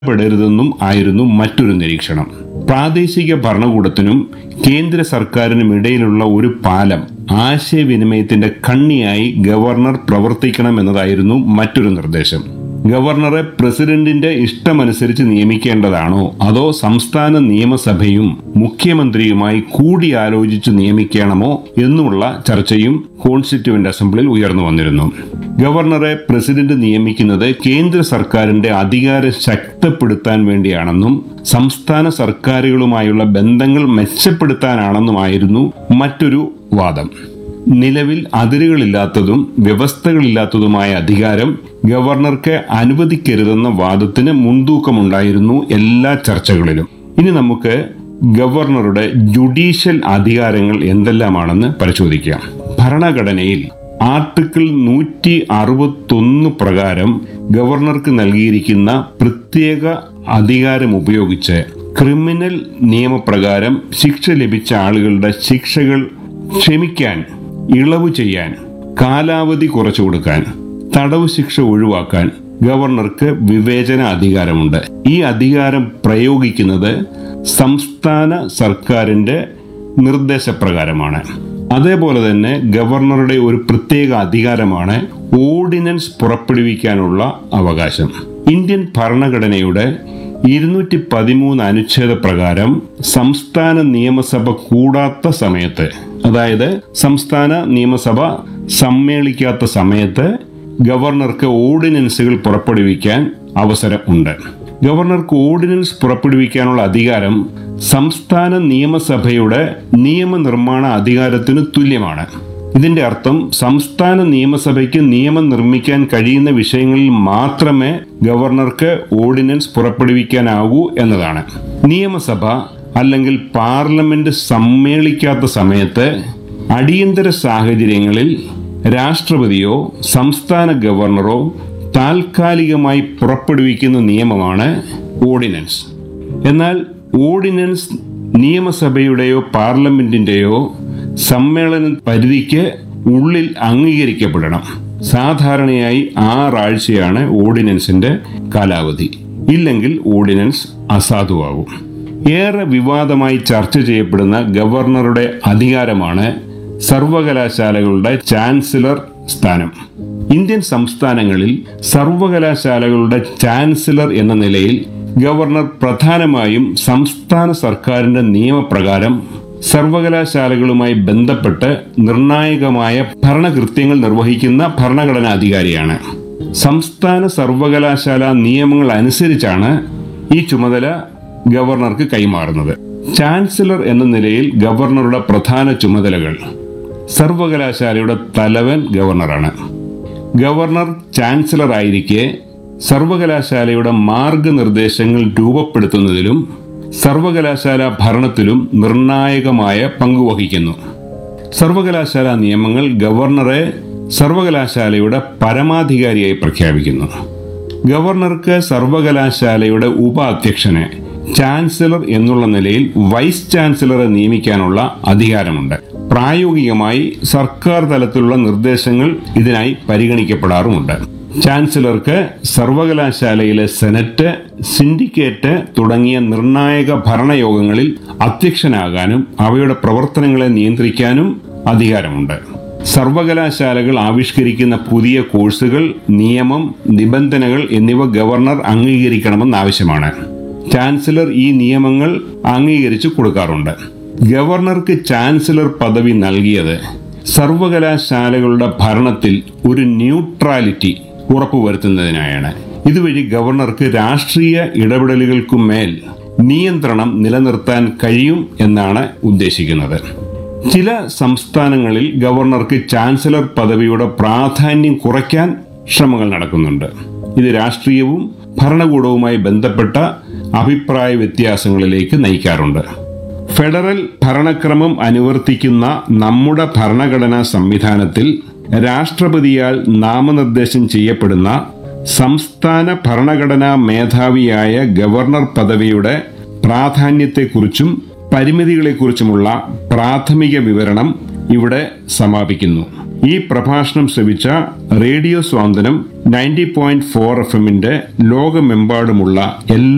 പെടരുതെന്നും ആയിരുന്നു മറ്റൊരു നിരീക്ഷണം പ്രാദേശിക ഭരണകൂടത്തിനും കേന്ദ്ര സർക്കാരിനും ഇടയിലുള്ള ഒരു പാലം ആശയവിനിമയത്തിന്റെ കണ്ണിയായി ഗവർണർ പ്രവർത്തിക്കണം എന്നതായിരുന്നു മറ്റൊരു നിർദ്ദേശം ഗവർണറെ പ്രസിഡന്റിന്റെ ഇഷ്ടമനുസരിച്ച് നിയമിക്കേണ്ടതാണോ അതോ സംസ്ഥാന നിയമസഭയും മുഖ്യമന്ത്രിയുമായി കൂടിയാലോചിച്ച് നിയമിക്കണമോ എന്നുള്ള ചർച്ചയും കോൺസ്റ്റിറ്റ്യൂവന്റ് അസംബ്ലിയിൽ ഉയർന്നു വന്നിരുന്നു ഗവർണറെ പ്രസിഡന്റ് നിയമിക്കുന്നത് കേന്ദ്ര സർക്കാരിന്റെ അധികാരം ശക്തിപ്പെടുത്താൻ വേണ്ടിയാണെന്നും സംസ്ഥാന സർക്കാരുകളുമായുള്ള ബന്ധങ്ങൾ മെച്ചപ്പെടുത്താനാണെന്നുമായിരുന്നു മറ്റൊരു വാദം നിലവിൽ അതിരുകളില്ലാത്തതും വ്യവസ്ഥകളില്ലാത്തതുമായ അധികാരം ഗവർണർക്ക് അനുവദിക്കരുതെന്ന വാദത്തിന് മുൻതൂക്കമുണ്ടായിരുന്നു എല്ലാ ചർച്ചകളിലും ഇനി നമുക്ക് ഗവർണറുടെ ജുഡീഷ്യൽ അധികാരങ്ങൾ എന്തെല്ലാമാണെന്ന് പരിശോധിക്കാം ഭരണഘടനയിൽ ആർട്ടിക്കിൾ നൂറ്റി അറുപത്തൊന്ന് പ്രകാരം ഗവർണർക്ക് നൽകിയിരിക്കുന്ന പ്രത്യേക അധികാരം ഉപയോഗിച്ച് ക്രിമിനൽ നിയമപ്രകാരം ശിക്ഷ ലഭിച്ച ആളുകളുടെ ശിക്ഷകൾ ക്ഷമിക്കാൻ ഇളവ് ചെയ്യാൻ കാലാവധി കുറച്ചു കൊടുക്കാൻ തടവ് ശിക്ഷ ഒഴിവാക്കാൻ ഗവർണർക്ക് വിവേചന അധികാരമുണ്ട് ഈ അധികാരം പ്രയോഗിക്കുന്നത് സംസ്ഥാന സർക്കാരിന്റെ നിർദ്ദേശപ്രകാരമാണ് അതേപോലെ തന്നെ ഗവർണറുടെ ഒരു പ്രത്യേക അധികാരമാണ് ഓർഡിനൻസ് പുറപ്പെടുവിക്കാനുള്ള അവകാശം ഇന്ത്യൻ ഭരണഘടനയുടെ ഇരുന്നൂറ്റി പതിമൂന്ന് അനുച്ഛേദ പ്രകാരം സംസ്ഥാന നിയമസഭ കൂടാത്ത സമയത്ത് അതായത് സംസ്ഥാന നിയമസഭ സമ്മേളിക്കാത്ത സമയത്ത് ഗവർണർക്ക് ഓർഡിനൻസുകൾ പുറപ്പെടുവിക്കാൻ അവസരം ഉണ്ട് ഗവർണർക്ക് ഓർഡിനൻസ് പുറപ്പെടുവിക്കാനുള്ള അധികാരം സംസ്ഥാന നിയമസഭയുടെ നിയമനിർമ്മാണ അധികാരത്തിന് തുല്യമാണ് ഇതിന്റെ അർത്ഥം സംസ്ഥാന നിയമസഭയ്ക്ക് നിയമം നിർമ്മിക്കാൻ കഴിയുന്ന വിഷയങ്ങളിൽ മാത്രമേ ഗവർണർക്ക് ഓർഡിനൻസ് പുറപ്പെടുവിക്കാനാവൂ എന്നതാണ് നിയമസഭ അല്ലെങ്കിൽ പാർലമെന്റ് സമ്മേളിക്കാത്ത സമയത്ത് അടിയന്തര സാഹചര്യങ്ങളിൽ രാഷ്ട്രപതിയോ സംസ്ഥാന ഗവർണറോ താൽക്കാലികമായി പുറപ്പെടുവിക്കുന്ന നിയമമാണ് ഓർഡിനൻസ് എന്നാൽ ഓർഡിനൻസ് നിയമസഭയുടെയോ പാർലമെന്റിന്റെയോ സമ്മേളന പരിധിക്ക് ഉള്ളിൽ അംഗീകരിക്കപ്പെടണം സാധാരണയായി ആറാഴ്ചയാണ് ഓർഡിനൻസിന്റെ കാലാവധി ഇല്ലെങ്കിൽ ഓർഡിനൻസ് അസാധുവാകും ഏറെ വിവാദമായി ചർച്ച ചെയ്യപ്പെടുന്ന ഗവർണറുടെ അധികാരമാണ് സർവകലാശാലകളുടെ ചാൻസലർ സ്ഥാനം ഇന്ത്യൻ സംസ്ഥാനങ്ങളിൽ സർവകലാശാലകളുടെ ചാൻസലർ എന്ന നിലയിൽ ഗവർണർ പ്രധാനമായും സംസ്ഥാന സർക്കാരിന്റെ നിയമപ്രകാരം സർവകലാശാലകളുമായി ബന്ധപ്പെട്ട് നിർണായകമായ ഭരണകൃത്യങ്ങൾ നിർവഹിക്കുന്ന ഭരണഘടനാ അധികാരിയാണ് സംസ്ഥാന സർവകലാശാല നിയമങ്ങൾ അനുസരിച്ചാണ് ഈ ചുമതല ഗവർണർക്ക് കൈമാറുന്നത് ചാൻസലർ എന്ന നിലയിൽ ഗവർണറുടെ പ്രധാന ചുമതലകൾ സർവകലാശാലയുടെ തലവൻ ഗവർണറാണ് ഗവർണർ ചാൻസലർ ആയിരിക്കെ സർവകലാശാലയുടെ മാർഗനിർദ്ദേശങ്ങൾ രൂപപ്പെടുത്തുന്നതിലും സർവകലാശാല ഭരണത്തിലും നിർണായകമായ പങ്കുവഹിക്കുന്നു സർവകലാശാല നിയമങ്ങൾ ഗവർണറെ സർവകലാശാലയുടെ പരമാധികാരിയായി പ്രഖ്യാപിക്കുന്നു ഗവർണർക്ക് സർവകലാശാലയുടെ ഉപ അധ്യക്ഷനെ ചാൻസലർ എന്നുള്ള നിലയിൽ വൈസ് ചാൻസലറെ നിയമിക്കാനുള്ള അധികാരമുണ്ട് പ്രായോഗികമായി സർക്കാർ തലത്തിലുള്ള നിർദ്ദേശങ്ങൾ ഇതിനായി പരിഗണിക്കപ്പെടാറുമുണ്ട് ചാൻസലർക്ക് സർവകലാശാലയിലെ സെനറ്റ് സിൻഡിക്കേറ്റ് തുടങ്ങിയ നിർണായക ഭരണയോഗങ്ങളിൽ അധ്യക്ഷനാകാനും അവയുടെ പ്രവർത്തനങ്ങളെ നിയന്ത്രിക്കാനും അധികാരമുണ്ട് സർവകലാശാലകൾ ആവിഷ്കരിക്കുന്ന പുതിയ കോഴ്സുകൾ നിയമം നിബന്ധനകൾ എന്നിവ ഗവർണർ അംഗീകരിക്കണമെന്ന് ആവശ്യമാണ് ചാൻസലർ ഈ നിയമങ്ങൾ അംഗീകരിച്ചു കൊടുക്കാറുണ്ട് ഗവർണർക്ക് ചാൻസലർ പദവി നൽകിയത് സർവകലാശാലകളുടെ ഭരണത്തിൽ ഒരു ന്യൂട്രാലിറ്റി ഉറപ്പുവരുത്തുന്നതിനായാണ് ഇതുവഴി ഗവർണർക്ക് രാഷ്ട്രീയ ഇടപെടലുകൾക്കുമേൽ നിയന്ത്രണം നിലനിർത്താൻ കഴിയും എന്നാണ് ഉദ്ദേശിക്കുന്നത് ചില സംസ്ഥാനങ്ങളിൽ ഗവർണർക്ക് ചാൻസലർ പദവിയുടെ പ്രാധാന്യം കുറയ്ക്കാൻ ശ്രമങ്ങൾ നടക്കുന്നുണ്ട് ഇത് രാഷ്ട്രീയവും ഭരണകൂടവുമായി ബന്ധപ്പെട്ട അഭിപ്രായ വ്യത്യാസങ്ങളിലേക്ക് നയിക്കാറുണ്ട് ഫെഡറൽ ഭരണക്രമം അനുവർത്തിക്കുന്ന നമ്മുടെ ഭരണഘടനാ സംവിധാനത്തിൽ രാഷ്ട്രപതിയാൽ നാമനിർദ്ദേശം ചെയ്യപ്പെടുന്ന സംസ്ഥാന ഭരണഘടനാ മേധാവിയായ ഗവർണർ പദവിയുടെ പ്രാധാന്യത്തെക്കുറിച്ചും പരിമിതികളെക്കുറിച്ചുമുള്ള പ്രാഥമിക വിവരണം ഇവിടെ സമാപിക്കുന്നു ഈ പ്രഭാഷണം ശ്രവിച്ച radio Swanthanam ninety point four F എമ്മിന്റെ ലോകമെമ്പാടുമുള്ള എല്ലാ